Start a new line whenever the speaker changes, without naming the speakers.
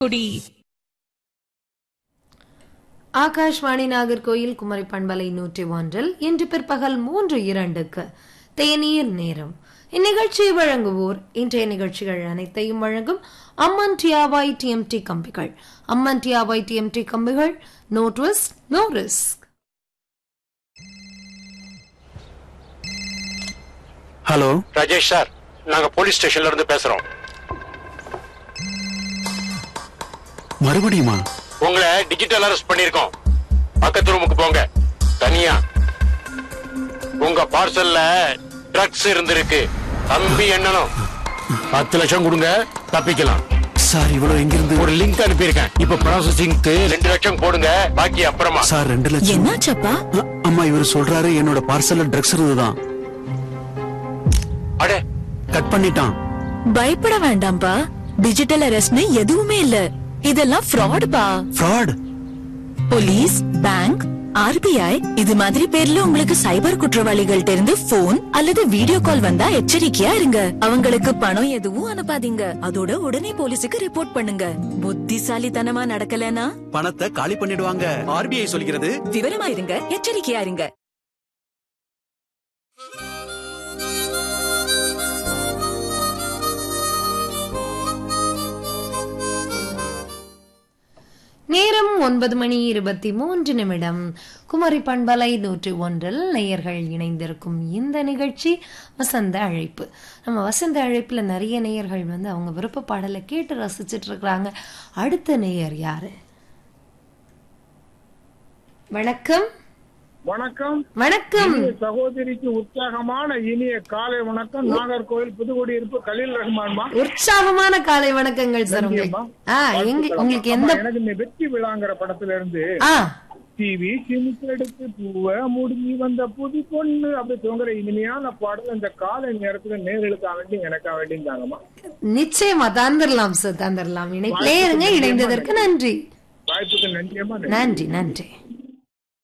கொடி
ஆகாஷ்வாணி நாகர்கோயில் குமரி பண்பலை நூற்றி ஒன்றில் இன்று பிற்பகல் மூன்று இரண்டுக்கு தேநீர் நேரம் இந்நிகழ்ச்சியை வழங்குவோர் இன்றைய நிகழ்ச்சிகள் அனைத்தையும் வழங்கும் அம்மன் டியாவாய் டிஎம்டி கம்பிகள் அம்மன் டியாவாய் டிஎம்டி கம்பிகள் no twist no risk
hello
Rajesh sir நாங்க போலீஸ் ஸ்டேஷன்ல இருந்து பேசுறோம்
மறுபடியுமா
உங்களை டிஜிட்டல் அரெஸ்ட் பண்ணிருக்கோம் பக்கத்து ரூமுக்கு போங்க தனியா உங்க பார்சல்ல ட்ரக்ஸ் இருந்திருக்கு தம்பி எண்ணணும் பத்து லட்சம் கொடுங்க தப்பிக்கலாம்
சார் இவ்வளவு எங்கிருந்து
ஒரு லிங்க் அனுப்பியிருக்கேன் இப்ப ப்ராசஸிங்க்கு ரெண்டு லட்சம் போடுங்க பாக்கி அப்புறமா
சார் ரெண்டு லட்சம்
என்னாச்சப்பா
அ- அம்மா இவர் சொல்றாரு என்னோட பார்சல்ல ட்ரக்ஸ் இருந்துதான்
அடே
கட் பண்ணிட்டான்
பயப்பட வேண்டாம்பா டிஜிட்டல் அரெஸ்ட்னு எதுவுமே இல்ல இதெல்லாம் fraud பா
ஃப்ராட்
போலீஸ் பேங்க் ஆர்பிஐ இது மாதிரி பேர்ல உங்களுக்கு சைபர் குற்றவாளிகள்ட்ட இருந்து போன் அல்லது வீடியோ கால் வந்தா எச்சரிக்கையா இருங்க அவங்களுக்கு பணம் எதுவும் அனுப்பாதீங்க அதோட உடனே போலீஸுக்கு ரிப்போர்ட் பண்ணுங்க புத்திசாலித்தனமா நடக்கலனா
பணத்தை காலி பண்ணிடுவாங்க ஆர்பிஐ சொல்கிறது
விவரமா இருங்க எச்சரிக்கையா இருங்க
நேரம் ஒன்பது மணி இருபத்தி மூன்று நிமிடம் குமரி பண்பலை நூற்றி ஒன்றில் நேயர்கள் இணைந்திருக்கும் இந்த நிகழ்ச்சி வசந்த அழைப்பு நம்ம வசந்த அழைப்புல நிறைய நேயர்கள் வந்து அவங்க விருப்ப பாடலை கேட்டு ரசிச்சிட்டு இருக்கிறாங்க அடுத்த நேயர் யாரு வணக்கம்
வணக்கம்
வணக்கம்
இனிய சகோதரிக்கு உற்சாகமான இனிய காலை வணக்கம் நாகர்கோவில் புதுக்குடியிருப்பு கலீல் ரஹ்மான்மா
உற்சாகமான காலை வணக்கங்கள் சார் உங்களுக்கு ஆ எங்க உங்களுக்கு எந்த
ஆமா, எனக்கு இந்த வெற்றி விழாங்கிற படத்துல இருந்து
ஆ
டிவி சிமிக்கெடுத்து பூவ முடிஞ்சு வந்த புது பொண்ணு அப்படி தோங்குற இனிமையான பாடல் இந்த காலை நேரத்துல நேர்களுக்காக வேண்டி எனக்காக வேண்டியிருந்தாங்கம்மா
நிச்சயமா தந்துடலாம் சார் தந்துடலாம் இணைப்பிலே இருங்க இணைந்ததற்கு நன்றி
வாய்ப்புக்கு நன்றியம்மா
நன்றி நன்றி